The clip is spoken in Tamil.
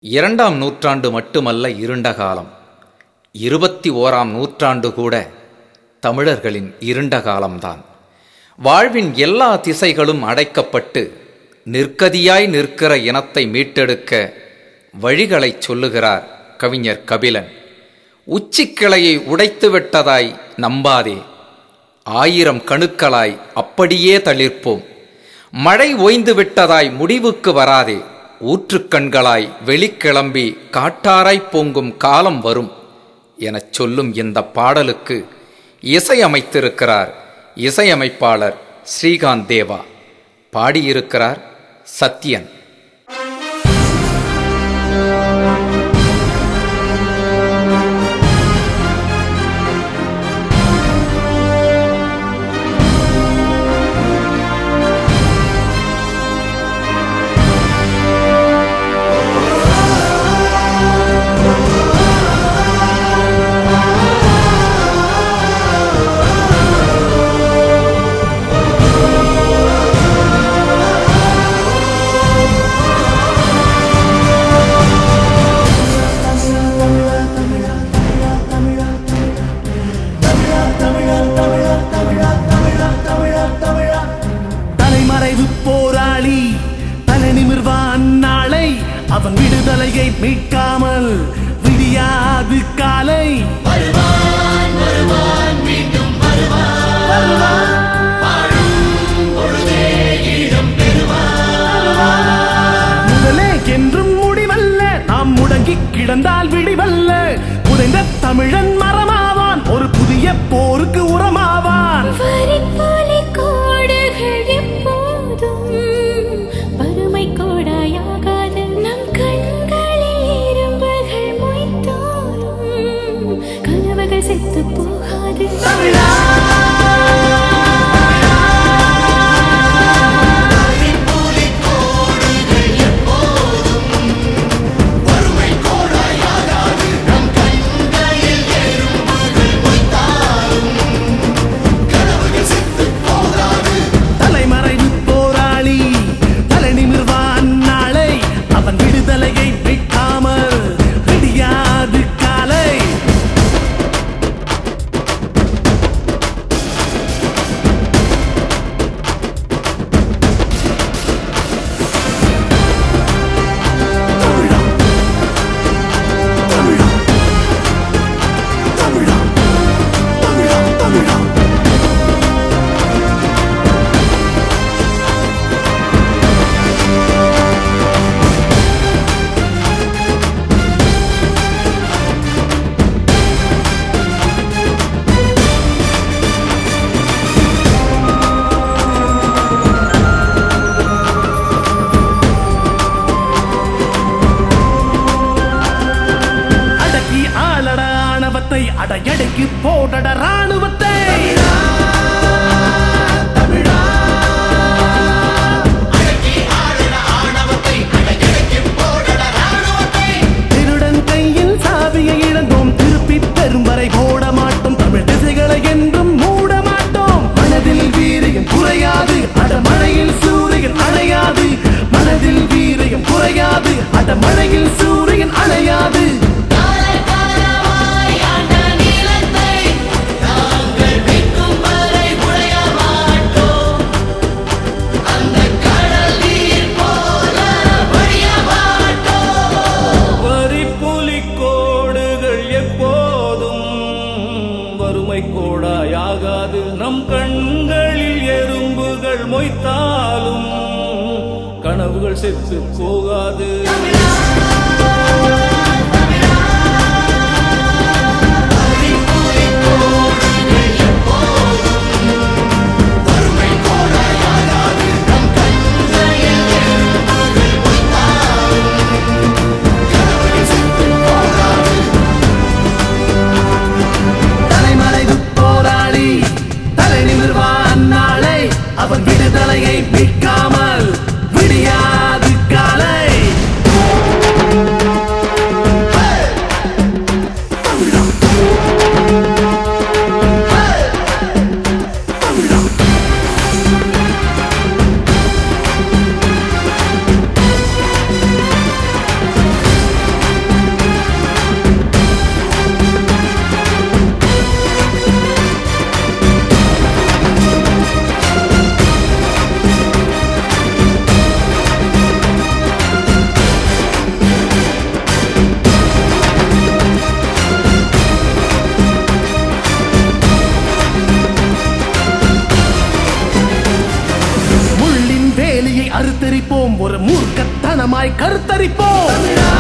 இரண்டாம் நூற்றாண்டு மட்டுமல்ல இருண்ட காலம் இருபத்தி ஓராம் நூற்றாண்டு கூட தமிழர்களின் இருண்ட காலம்தான் வாழ்வின் எல்லா திசைகளும் அடைக்கப்பட்டு நிற்கதியாய் நிற்கிற இனத்தை மீட்டெடுக்க வழிகளைச் சொல்லுகிறார் கவிஞர் கபிலன் உச்சிக்கிளையை உடைத்து விட்டதாய் நம்பாதே ஆயிரம் கணுக்களாய் அப்படியே தளிர்ப்போம் மழை ஓய்ந்து விட்டதாய் முடிவுக்கு வராதே ஊற்றுக்கண்களாய் வெளிக்கிளம்பி காட்டாராய் பொங்கும் காலம் வரும் எனச் சொல்லும் இந்த பாடலுக்கு இசையமைத்திருக்கிறார் இசையமைப்பாளர் ஸ்ரீகாந்த் தேவா பாடியிருக்கிறார் சத்யன் தலைமறைவு போராளி தலை நிமிர்வான் நாளை அவன் விடுதலையை மீட்காமல் விடியாது காலை முதலே என்றும் முடிவல்ல நாம் முடங்கி கிடந்தால் விடிவல்ல புதைந்த தமிழன் மரமாவான் ஒரு புதிய போருக்கு உரமாவான் வரிப்போலை கோடுகள் எப்போதும் வறுமை கோடாயாகாது நம் கண்களில் இரும்புகள் மொய்த்தாலும் கனவுகள் செத்து போகாது தலைமறைவு போராளி தலை நிமிர்வான் நாளை அவன் விடுதலையை மீட்காமல் விடியாது காலை அடக்கி ஆளட ஆணவத்தை அடையடைக்கு போடட ராணுவத்தை திருடன் கையில் சாவியை இழந்தோம் திருப்பி பெரும் வரை போட மாட்டோம் தமிழ் திசைகளை என்றும் மூட மாட்டோம் மனதில் வீரியம் குறையாது அடமழையில் சூரியன் அணையாது மனதில் வீரியம் குறையாது அடமழையில் சூரியன் அணையாது வரி கோடுகள் எப்போதும் வறுமை கோடாயாகாது நம் கண்களில் எறும்புகள் மொய்த்தாலும் கனவுகள் செத்து போகாது தலைமறைவு போராளி தலை நிமிர்வான் நாளை அவன் விடுதலையை மீட்காமல் விடியாது காலை கருத்தரிப்போம்